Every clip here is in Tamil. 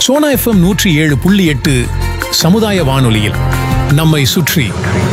சோனா எஃப்எம் நூற்றி ஏழு புள்ளி எட்டு சமுதாய வானொலியில் நம்மை சுற்றி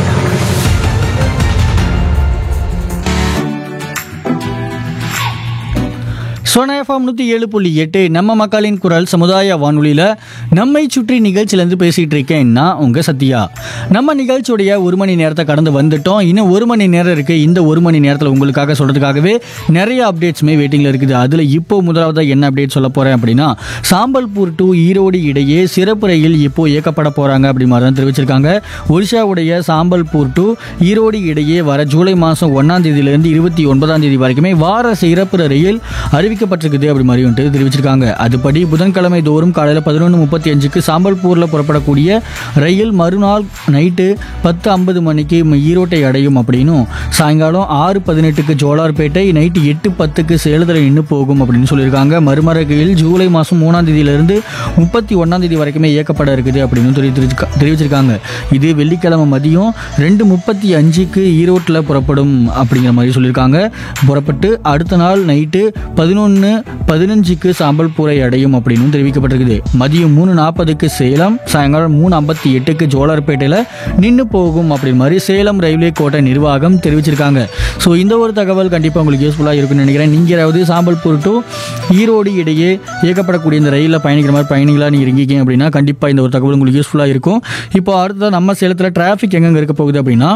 சோனா எஃப்எம் நூற்றி ஏழு புள்ளி எட்டு நம்ம மக்களின் குரல் சமுதாய வானொலியில் நம்மை சுற்றி நிகழ்ச்சியிலேருந்து பேசிகிட்டு இருக்கேன் நான் உங்கள் சத்யா நம்ம நிகழ்ச்சியுடைய ஒரு மணி நேரத்தை கடந்து வந்துட்டோம் இன்னும் ஒரு மணி நேரம் இருக்குது இந்த ஒரு மணி நேரத்தில் உங்களுக்காக சொல்கிறதுக்காகவே நிறைய அப்டேட்ஸுமே வெயிட்டிங்கில் இருக்குது அதில் இப்போ முதலாவதாக என்ன அப்டேட் சொல்ல போகிறேன் அப்படின்னா சாம்பல்பூர் டு ஈரோடு இடையே சிறப்பு ரயில் இப்போ இயக்கப்பட போகிறாங்க அப்படி மாதிரி தான் தெரிவிச்சிருக்காங்க ஒடிஷாவுடைய சாம்பல்பூர் டு ஈரோடு இடையே வர ஜூலை மாதம் ஒன்றாம் தேதியிலிருந்து இருபத்தி ஒன்பதாம் தேதி வரைக்குமே வார சிறப்பு ரயில் அறிவிக்கப்பட்டிருக்குது அப்படி மாதிரி வந்துட்டு தெரிவிச்சிருக்காங்க அதுபடி புதன்கிழமை தோறும் காலையில் பதினொன்று முப்பத்தி அஞ்சுக்கு சாம்பல்பூரில் புறப்படக்கூடிய ரயில் மறுநாள் நைட்டு பத்து ஐம்பது மணிக்கு ம- ஈரோட்டை அடையும் அப்படின்னும் சாயங்காலம் ஆறு பதினெட்டுக்கு ஜோலார்பேட்டை நைட்டு எட்டு பத்துக்கு சேலத்தில் நின்று போகும் அப்படின்னு சொல்லியிருக்காங்க மறுமர ரயில் ஜூலை மாதம் மூணாம் தேதியிலிருந்து முப்பத்தி ஒன்றாம் தேதி வரைக்குமே இயக்கப்பட இருக்குது அப்படின்னு தெரிவி- தெரிவிச்சிருக்கா- தெரிவிச்சிருக்காங்க இது வெள்ளிக்கிழமை மதியம் ரெண்டு முப்பத்தி அஞ்சுக்கு ஈரோட்டில் புறப்படும் அப்படிங்கிற மாதிரி சொல்லியிருக்காங்க புறப்பட்டு அடுத்த நாள் நைட்டு பதினொன்று பதினஞ்சுக்கு சாம்பல்பூரை அடையும் அப்படின்னு தெரிவிக்கப்பட்டிருக்குது மதியம் மூணு நாற்பதுக்கு சேலம் சாயங்காலம் மூணு ஐம்பத்தி எட்டுக்கு ஜோலார்பேட்டையில் நின்று போகும் அப்படின்னு மாதிரி சேலம் ரயில்வே கோட்டை நிர்வாகம் தெரிவிச்சிருக்காங்க ஸோ இந்த ஒரு தகவல் கண்டிப்பாக உங்களுக்கு யூஸ்ஃபுல்லாக இருக்கும்னு நினைக்கிறேன் நீங்கள் யாராவது சாம்பல்பூர் டு ஈரோடு இடையே இயக்கப்படக்கூடிய இந்த ரயிலில் பயணிக்கிற மாதிரி பயணிகளாக நீங்கள் இருக்கீங்க அப்படின்னா கண்டிப்பாக இந்த ஒரு தகவல் உங்களுக்கு யூஸ்ஃபுல்லாக இருக்கும் இப்போ அடுத்ததாக நம்ம சேலத்தில் டிராஃபிக் எங்கெங்கே இருக்க போகுது அப்படின்னா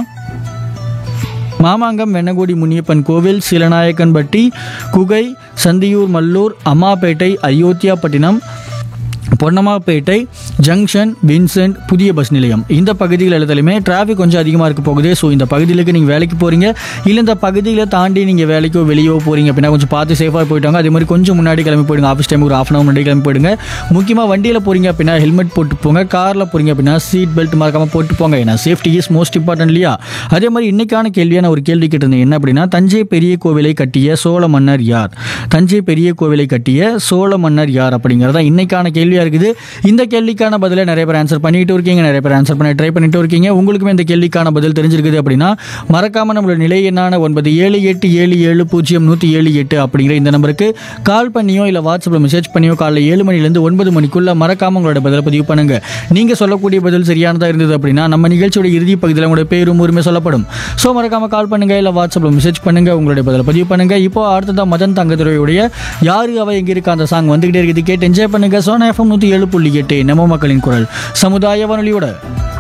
மாமாங்கம் வெண்ணகுடி முனியப்பன் கோவில் சிலநாயக்கன்பட்டி குகை சந்தியூர் மல்லூர் அம்மாப்பேட்டை அயோத்தியாப்பட்டினம் பொன்னம்மாப்பேட்டை ஜங்ஷன் வின்சென்ட் புதிய பஸ் நிலையம் இந்த பகுதிகள் எல்லாத்துலையுமே டிராஃபிக் கொஞ்சம் அதிகமாக இருக்க போகுது ஸோ இந்த பகுதிகளுக்கு நீங்கள் வேலைக்கு போகிறீங்க இல்லை இந்த பகுதியில் தாண்டி நீங்கள் வேலைக்கோ வெளியோ போகிறீங்க அப்படின்னா கொஞ்சம் பார்த்து சேஃபாக போயிட்டாங்க அதே மாதிரி கொஞ்சம் முன்னாடி கிளம்பி போயிடுங்க ஆஃபீஸ் டைம் ஒரு ஆஃப் அன் அவர் முன்னாடி கிளம்பி போயிடுங்க முக்கியமாக வண்டியில் போகிறீங்க அப்படின்னா ஹெல்மெட் போட்டு போங்க காரில் போகிறீங்க அப்படின்னா சீட் பெல்ட் மறக்காமல் போட்டு போங்க ஏன்னா சேஃப்டி இஸ் மோஸ்ட் இம்பார்ட்டன்ட் இல்லையா அதே மாதிரி இன்னைக்கான கேள்வியான ஒரு கேள்வி கேட்டிருந்தேன் என்ன அப்படின்னா தஞ்சை பெரிய கோவிலை கட்டிய சோழ மன்னர் யார் தஞ்சை பெரிய கோவிலை கட்டிய சோழ மன்னர் யார் அப்படிங்கிறது தான் இன்னைக்கான கேள்வியாக இருக்குது இந்த கேள்விக்கான பதிலை நிறைய பேர் ஆன்சர் பண்ணிட்டு இருக்கீங்க நிறைய பேர் ஆன்சர் பண்ண ட்ரை பண்ணிட்டு இருக்கீங்க உங்களுக்குமே இந்த கேள்விக்கான பதில் தெரிஞ்சிருக்குது அப்படின்னா மறக்காம நம்மளோட நிலை எண்ணான ஒன்பது ஏழு எட்டு ஏழு ஏழு பூஜ்ஜியம் நூற்றி ஏழு எட்டு அப்படிங்கிற இந்த நம்பருக்கு கால் பண்ணியோ இல்லை வாட்ஸ்அப்பில் மெசேஜ் பண்ணியோ காலைல ஏழு மணிலேருந்து ஒன்பது மணிக்குள்ள மறக்காம உங்களோட பதிலை பதிவு பண்ணுங்க நீங்க சொல்லக்கூடிய பதில் சரியானதா இருந்தது அப்படின்னா நம்ம நிகழ்ச்சியோட இறுதி பகுதியில் உங்களோட பேரும் உரிமை சொல்லப்படும் ஸோ மறக்காம கால் பண்ணுங்க இல்லை வாட்ஸ்அப்பில் மெசேஜ் பண்ணுங்க உங்களுடைய பதிலை பதிவு பண்ணுங்க இப்போ அடுத்ததா மதன் தங்கத்துறையுடைய யாரு அவ எங்க இருக்க அந்த சாங் வந்துகிட்டே இருக்குது கேட்டு என்ஜாய் பண்ணுங்க சோனா எஃப்எம் நூற்றி ஏழு புள்ளி எட்டு நம்ம மக்களின் குரல் சமுதாய வானொலியோட